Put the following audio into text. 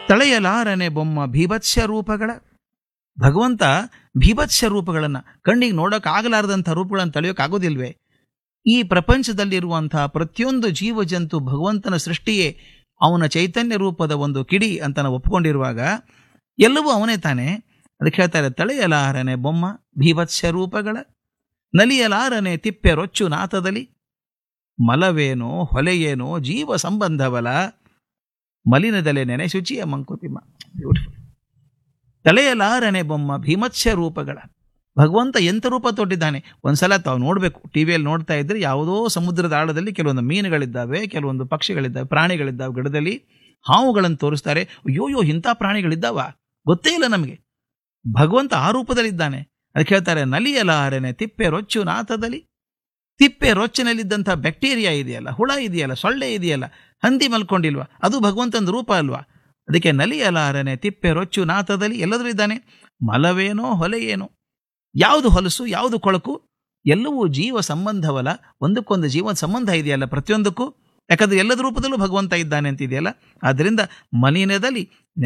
ತಳೆಯಲಾರನೆ ಬೊಮ್ಮ ಭೀಭತ್ಸ ರೂಪಗಳ ಭಗವಂತ ಭೀಭತ್ಸ ರೂಪಗಳನ್ನು ಕಣ್ಣಿಗೆ ನೋಡೋಕ್ಕಾಗಲಾರದಂಥ ರೂಪಗಳನ್ನು ತಳೆಯೋಕ್ಕಾಗೋದಿಲ್ವೇ ಈ ಪ್ರಪಂಚದಲ್ಲಿರುವಂತಹ ಪ್ರತಿಯೊಂದು ಜೀವ ಜಂತು ಭಗವಂತನ ಸೃಷ್ಟಿಯೇ ಅವನ ಚೈತನ್ಯ ರೂಪದ ಒಂದು ಕಿಡಿ ಅಂತ ನಾವು ಒಪ್ಕೊಂಡಿರುವಾಗ ಎಲ್ಲವೂ ಅವನೇ ತಾನೇ ಅದಕ್ಕೆ ಹೇಳ್ತಾರೆ ತಳೆಯಲಾರನೆ ಬೊಮ್ಮ ಭೀಭತ್ಸ ರೂಪಗಳ ನಲಿಯಲಾರನೆ ತಿಪ್ಪೆ ರೊಚ್ಚು ನಾಥದಲ್ಲಿ ಮಲವೇನೋ ಹೊಲೆಯೇನೋ ಜೀವ ಸಂಬಂಧವಲ ಮಲಿನದಲೆ ನೆನೆ ಶುಚಿಯ ಮಂಕುತಿಮ್ಮ ಬ್ಯೂಟಿಫುಲ್ ತಲೆಯಲಾರನೆ ಬೊಮ್ಮ ಭೀಮತ್ಸ್ಯ ರೂಪಗಳ ಭಗವಂತ ಎಂಥ ರೂಪ ತೊಟ್ಟಿದ್ದಾನೆ ಒಂದ್ಸಲ ತಾವು ನೋಡಬೇಕು ಟಿ ವಿಯಲ್ಲಿ ನೋಡ್ತಾ ಇದ್ರೆ ಯಾವುದೋ ಸಮುದ್ರದ ಆಳದಲ್ಲಿ ಕೆಲವೊಂದು ಮೀನುಗಳಿದ್ದಾವೆ ಕೆಲವೊಂದು ಪಕ್ಷಿಗಳಿದ್ದಾವೆ ಪ್ರಾಣಿಗಳಿದ್ದಾವೆ ಗಿಡದಲ್ಲಿ ಹಾವುಗಳನ್ನು ತೋರಿಸ್ತಾರೆ ಅಯ್ಯೋಯ್ಯೋ ಇಂಥ ಪ್ರಾಣಿಗಳಿದ್ದಾವ ಗೊತ್ತೇ ಇಲ್ಲ ನಮಗೆ ಭಗವಂತ ಆ ರೂಪದಲ್ಲಿದ್ದಾನೆ ಅದಕ್ಕೆ ಹೇಳ್ತಾರೆ ನಲಿಯಲಾರನೆ ತಿಪ್ಪೆ ರೊಚ್ಚು ನಾಥದಲ್ಲಿ ತಿಪ್ಪೆ ರೊಚ್ಚಿನಲ್ಲಿದ್ದಂಥ ಬ್ಯಾಕ್ಟೀರಿಯಾ ಇದೆಯಲ್ಲ ಹುಳ ಇದೆಯಲ್ಲ ಸೊಳ್ಳೆ ಇದೆಯಲ್ಲ ಹಂದಿ ಮಲ್ಕೊಂಡಿಲ್ವಾ ಅದು ಭಗವಂತನ ರೂಪ ಅಲ್ವಾ ಅದಕ್ಕೆ ನಲಿಯಲಾರನೆ ತಿಪ್ಪೆ ರೊಚ್ಚು ನಾಥದಲ್ಲಿ ಎಲ್ಲದರೂ ಇದ್ದಾನೆ ಮಲವೇನೋ ಹೊಲೆಯೇನೋ ಯಾವುದು ಹೊಲಸು ಯಾವುದು ಕೊಳಕು ಎಲ್ಲವೂ ಜೀವ ಸಂಬಂಧವಲ್ಲ ಒಂದಕ್ಕೊಂದು ಜೀವನ ಸಂಬಂಧ ಇದೆಯಲ್ಲ ಪ್ರತಿಯೊಂದಕ್ಕೂ ಯಾಕಂದ್ರೆ ಎಲ್ಲದ ರೂಪದಲ್ಲೂ ಭಗವಂತ ಇದ್ದಾನೆ ಅಂತಿದೆಯಲ್ಲ ಆದ್ದರಿಂದ ಮಲಿನದಲ್ಲಿ